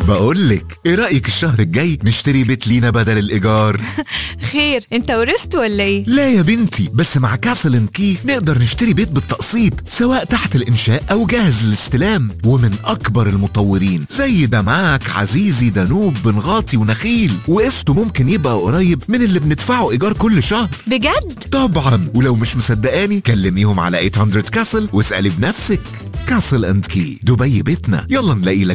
بقولك ايه رأيك الشهر الجاي نشتري بيت لينا بدل الإيجار خير انت ورثت ولا ايه لا يا بنتي بس مع كاسل ان كي نقدر نشتري بيت بالتقسيط سواء تحت الإنشاء أو جاهز للاستلام ومن أكبر المطورين زي دمعاك عزيزي دانوب بنغاطي ونخيل وقسطه ممكن يبقى قريب من اللي بندفعه إيجار كل شهر بجد طبعا ولو مش مصدقاني كلميهم على 800 كاسل واسألي بنفسك كاسل اند كي دبي بيتنا يلا نلاقي لك